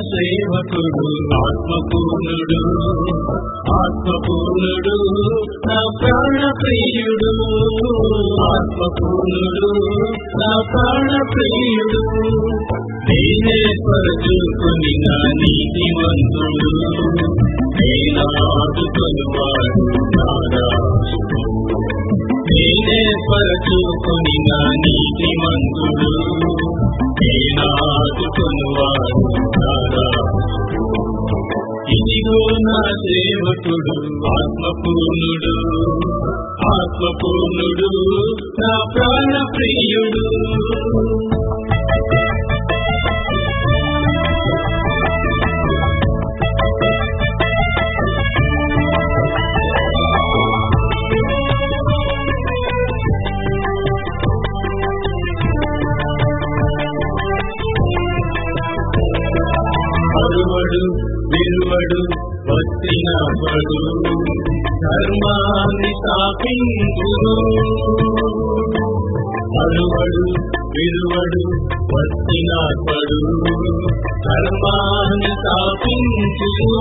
సేవకుడు ఆత్మపూర్ణుడు ఆత్మపూర్ణుడు నా ప్రాణ ప్రియుడు ఆత్మపూర్ణుడు నా ప్రాణ ప్రియుడు నేనే పరచుకుని నా నీతిమంతుడు నేనాదుకొనువాడు నారాజుడు నేనే పరచుకుని నా నీతిమంతుడు నేనాదుకొనువాడు నారాజుడు ఇదిగో నా సేవకుడు ఆత్మపూర్ణుడు ఆత్మపూర్ణుడు నా ప్రాణ ప్రియుడు అరువడు విరువడు వచ్చినవడు ధర్మాన్ని స్థాపించును అరువడు విరువడు వచ్చినవడు ధర్మాన్ని స్థాపించును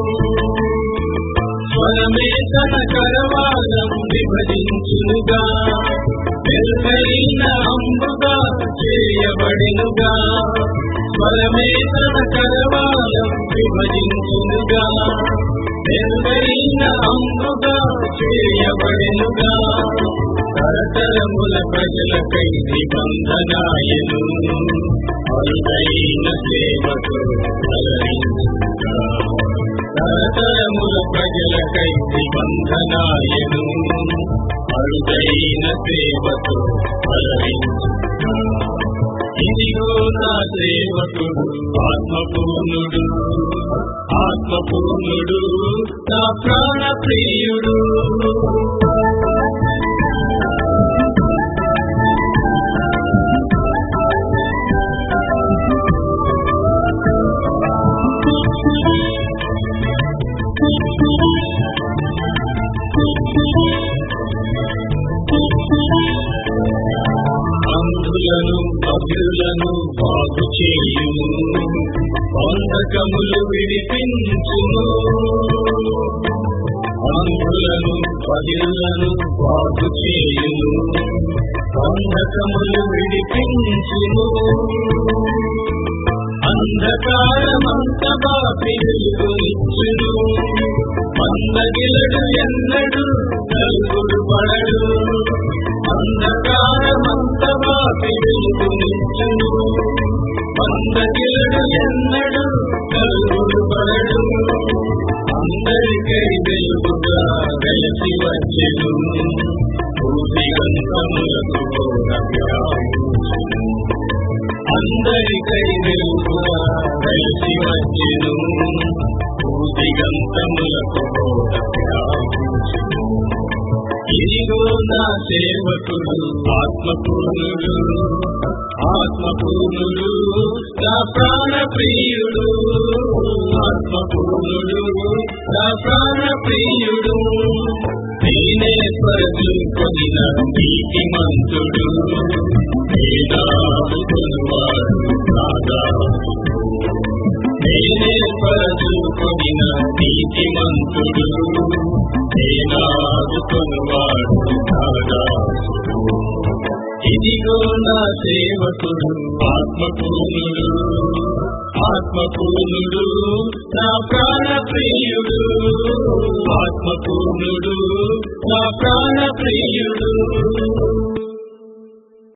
స్వరమే తన కరవాలం విభజించునుగా మెరుగైన అంబుగా చేయబడినుగా స్వరమే తన కరవాలం విభజించునుగా మెరుగైన అంబుగా చేయబడినుగా తరతరముల ప్రజలకై నిబంధనాయను అరుదైన సేవకు అలరించుగా తరతరముల ప్రజలకై నిబంధనాయను అరుదైన సేవకు అలరించుగా ఇదిగో నా సేవకుడు ఆత్మపూర్ణుడు ఆత్మపూర్ణుడు నా ప్రాణ ప్రియుడు అంధులను అభిరులను బాగు చేయును బంధకములు విడిపించును అంధులను అభిరులను బాగు చేయును బంధకములు విడిపించును అంధకారమంత బాపి వెలుగునిచ్చును మందగిలడు ఎన్నడు నలుగురు పడడు అంధకారమంత బాపి వెలుగునిచ్చును మందగిలడు ఎన్నడు నలుగురు పడడు అందరికై వెలుగుగా వెలసి వచ్చెను భూమిగంతములకు వ్యాపించును అందరికై వెలుగుగా వెలసి వచ్చెను భూమిగంతములకు వ్యాపించును ఇదిగో నా సేవకుడు ఆత్మపూర్ణుడు ఆత్మపూర్ణుడు నా ప్రాణ ప్రియుడు ఆత్మపూర్ణుడు నా ప్రాణ ప్రియుడు నేనే పరచుకొని నా నీతిమంతుడు వేదాడుకునివాడు నాదాసుడు నేనే పరచుకొని నా నీతిమంతుడు నేనాడుకునివాడు నాదాసుడు ఇదిగో నా సేవకుడు ఆత్మపూర్ణుడు ఆత్మపూర్ణుడు నా ప్రాణ ప్రియుడు ఆత్మపూర్ణుడు నా ప్రాణ ప్రియుడు